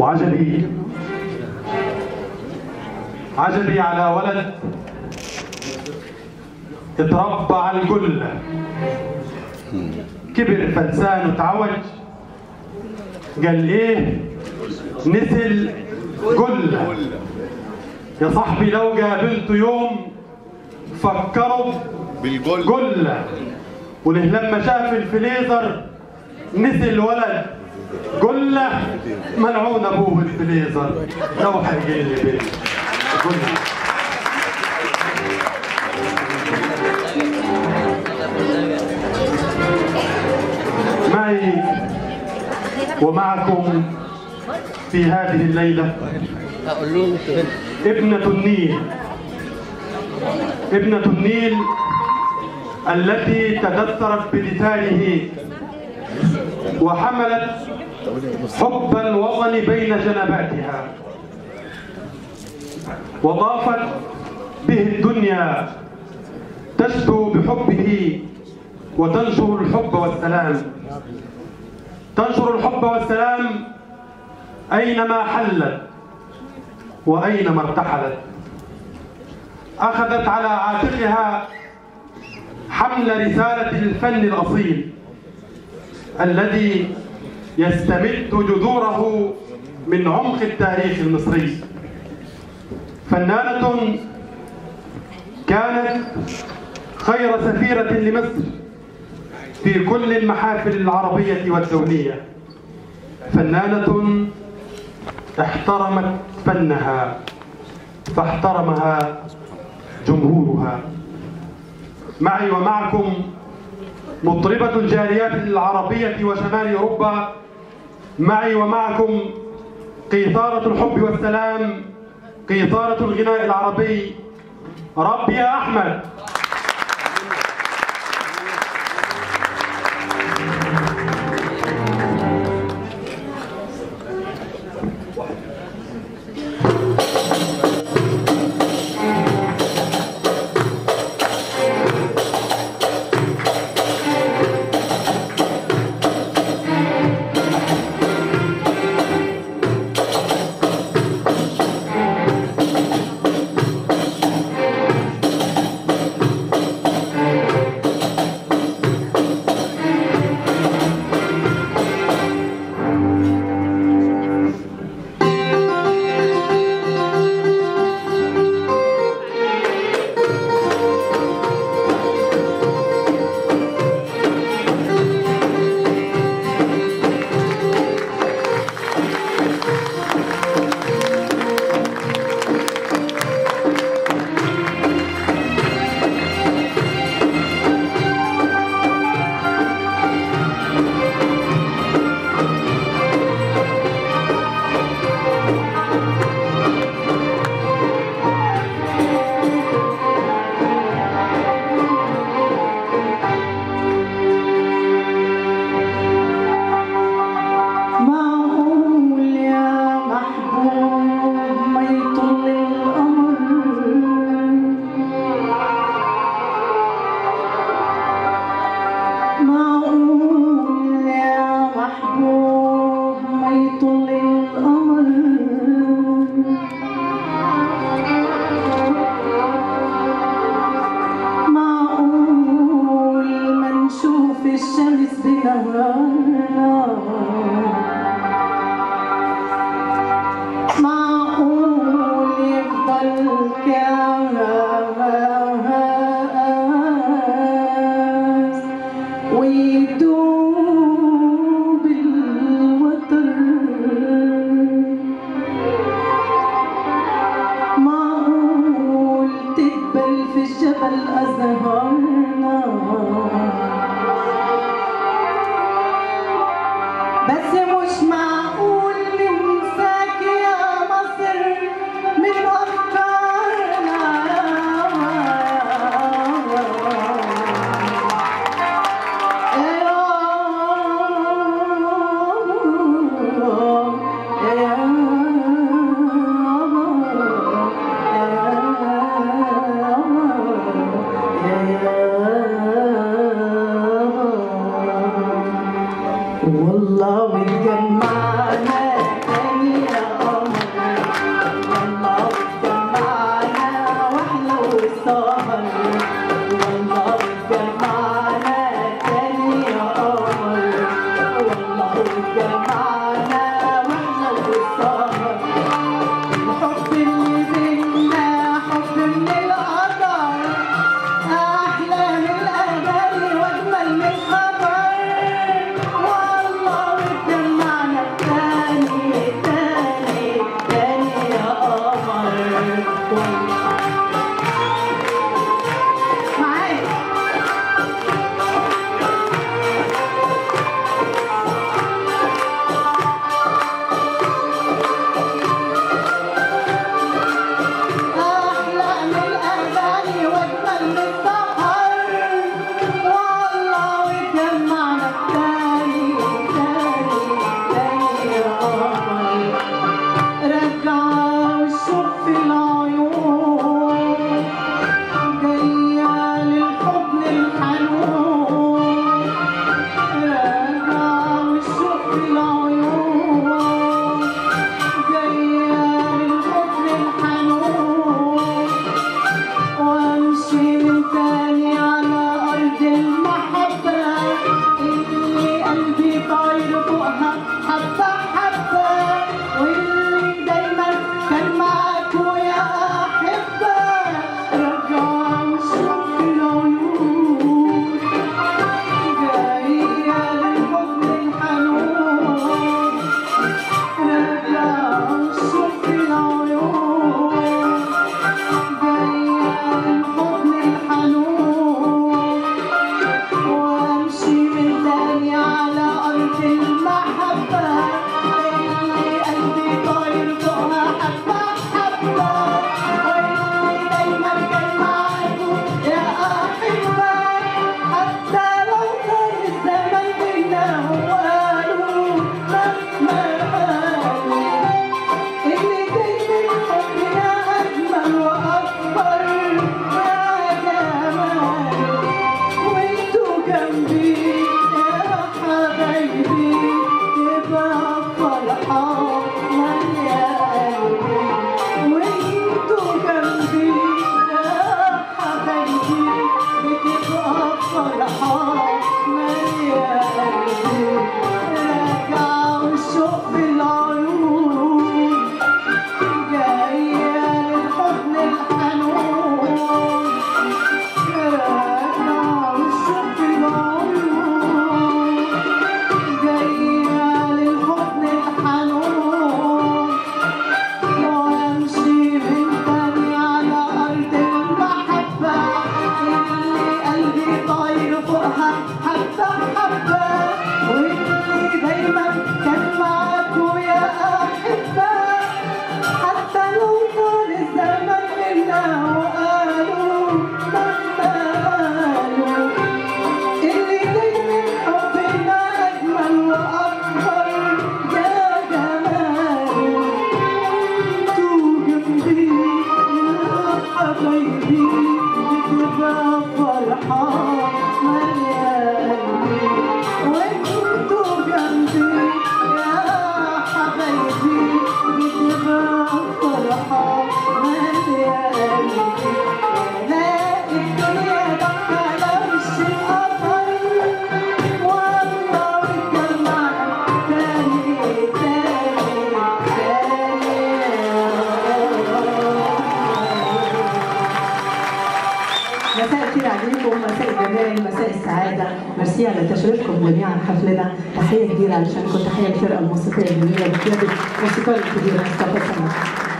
وعجبي عجبي على ولد اتربى على الجلة كبر فلسان وتعوج قال ايه نسل جلة يا صاحبي لو قابلته يوم فكروا بالجل جلة وله لما شاف الفليزر نسي الولد جلة ملعون ابوه الفليزر لو هيجي لي بيت جلة معي ومعكم في هذه الليلة ابنة النيل ابنة النيل التي تدثرت بلسانه وحملت حب الوطن بين جنباتها وضافت به الدنيا تشدو بحبه وتنشر الحب والسلام تنشر الحب والسلام أينما حلت وأينما ارتحلت أخذت على عاتقها حمل رسالة الفن الأصيل الذي يستمد جذوره من عمق التاريخ المصري فنانة كانت خير سفيرة لمصر في كل المحافل العربية والدولية فنانة احترمت فنها فاحترمها جمهورها معي ومعكم مطربة الجاليات العربية وشمال أوروبا معي ومعكم قيثارة الحب والسلام قيثارة الغناء العربي ربي يا أحمد معقول يا محبوب ما يطل القمر معقول يا محبوب ما يطل القمر معقول ما نشوف الشمس بنهارنا معقول يفضل كاس ويدوب الوتر معقول تدبل في الجبل أزهارنا بس مش معقول ننساك يا مصر من أفكارنا يا ميرسي على تشريفكم جميعا حفلنا تحيه كبيره علشانكم تحيه للفرقه الموسيقيه الجميله بقياده الموسيقار الكبير مصطفى سمر